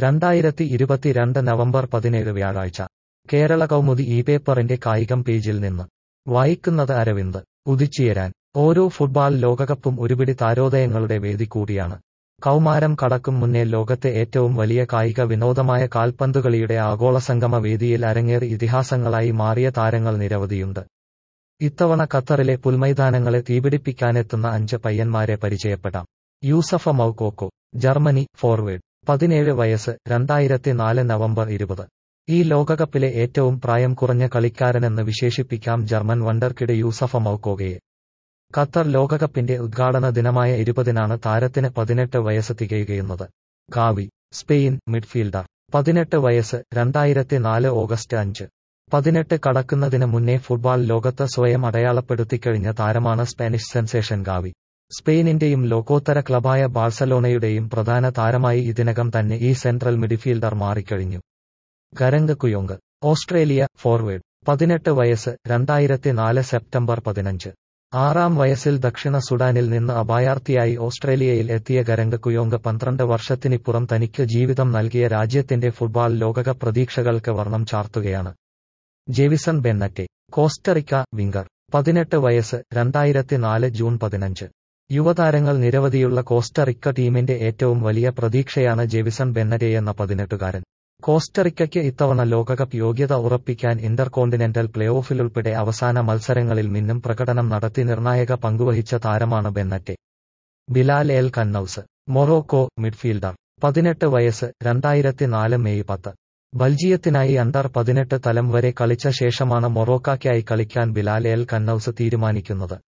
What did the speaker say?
രണ്ടായിരത്തി ഇരുപത്തിരണ്ട് നവംബർ പതിനേഴ് വ്യാഴാഴ്ച കേരള കൗമുദി ഈ പേപ്പറിന്റെ കായികം പേജിൽ നിന്ന് വായിക്കുന്നത് അരവിന്ദ് ഉദിച്ചുയരാൻ ഓരോ ഫുട്ബോൾ ലോകകപ്പും ഒരുപിടി താരോദയങ്ങളുടെ വേദി കൂടിയാണ് കൗമാരം കടക്കും മുന്നേ ലോകത്തെ ഏറ്റവും വലിയ കായിക വിനോദമായ കാൽപന്തുകളിയുടെ ആഗോളസംഗമ വേദിയിൽ അരങ്ങേറി ഇതിഹാസങ്ങളായി മാറിയ താരങ്ങൾ നിരവധിയുണ്ട് ഇത്തവണ ഖത്തറിലെ പുൽമൈതാനങ്ങളെ തീപിടിപ്പിക്കാനെത്തുന്ന അഞ്ച് പയ്യന്മാരെ പരിചയപ്പെടാം യൂസഫ മൗക്കോക്കോ ജർമ്മനി ഫോർവേഡ് പതിനേഴ് വയസ്സ് രണ്ടായിരത്തി നാല് നവംബർ ഇരുപത് ഈ ലോകകപ്പിലെ ഏറ്റവും പ്രായം കുറഞ്ഞ കളിക്കാരനെന്ന് വിശേഷിപ്പിക്കാം ജർമ്മൻ വണ്ടർക്കിഡ് യൂസഫ മൗക്കോകയെ ഖത്തർ ലോകകപ്പിന്റെ ഉദ്ഘാടന ദിനമായ ഇരുപതിനാണ് താരത്തിന് പതിനെട്ട് വയസ്സ് തികയുകയുന്നത് ഗാവി സ്പെയിൻ മിഡ്ഫീൽഡർ പതിനെട്ട് വയസ്സ് രണ്ടായിരത്തി നാല് ഓഗസ്റ്റ് അഞ്ച് പതിനെട്ട് കടക്കുന്നതിന് മുന്നേ ഫുട്ബോൾ ലോകത്ത് സ്വയം അടയാളപ്പെടുത്തിക്കഴിഞ്ഞ താരമാണ് സ്പാനിഷ് സെൻസേഷൻ ഗാവി സ്പെയിനിന്റെയും ലോകോത്തര ക്ലബായ ബാഴ്സലോണയുടെയും പ്രധാന താരമായി ഇതിനകം തന്നെ ഈ സെൻട്രൽ മിഡ്ഫീൽഡർ മാറിക്കഴിഞ്ഞു ഗരംഗ് കുയോങ് ഓസ്ട്രേലിയ ഫോർവേഡ് പതിനെട്ട് വയസ്സ് രണ്ടായിരത്തി നാല് സെപ്റ്റംബർ പതിനഞ്ച് ആറാം വയസ്സിൽ ദക്ഷിണ സുഡാനിൽ നിന്ന് അപായാർത്ഥിയായി ഓസ്ട്രേലിയയിൽ എത്തിയ ഗരംഗ് കുയോങ് പന്ത്രണ്ട് വർഷത്തിനിപ്പുറം തനിക്ക് ജീവിതം നൽകിയ രാജ്യത്തിന്റെ ഫുട്ബോൾ ലോകകപ്പ് പ്രതീക്ഷകൾക്ക് വർണ്ണം ചാർത്തുകയാണ് ജെവിസൺ ബെന്നറ്റെ കോസ്റ്ററിക്ക വിംഗർ പതിനെട്ട് വയസ്സ് രണ്ടായിരത്തി നാല് ജൂൺ പതിനഞ്ച് യുവതാരങ്ങൾ നിരവധിയുള്ള കോസ്റ്ററിക്ക ടീമിന്റെ ഏറ്റവും വലിയ പ്രതീക്ഷയാണ് ജെവിസൺ ബെന്നറ്റെ എന്ന പതിനെട്ടുകാരൻ കോസ്റ്ററിക്കയ്ക്ക് ഇത്തവണ ലോകകപ്പ് യോഗ്യത ഉറപ്പിക്കാൻ ഇന്റർകോണ്ടിനെന്റൽ പ്ലേ ഓഫിലുൾപ്പെടെ അവസാന മത്സരങ്ങളിൽ മിന്നും പ്രകടനം നടത്തി നിർണായക പങ്കുവഹിച്ച താരമാണ് ബെന്നറ്റെ Bilal El Khannouss Morocco midfielder പതിനെട്ട് വയസ്സ് രണ്ടായിരത്തി നാല് മെയ് പത്ത് ബൽജിയത്തിനായി അണ്ടർ പതിനെട്ട് തലം വരെ കളിച്ച ശേഷമാണ് മൊറോക്കായ്ക്കായി കളിക്കാൻ ബിലാൽ എൽ കന്നൌസ് തീരുമാനിക്കുന്നത്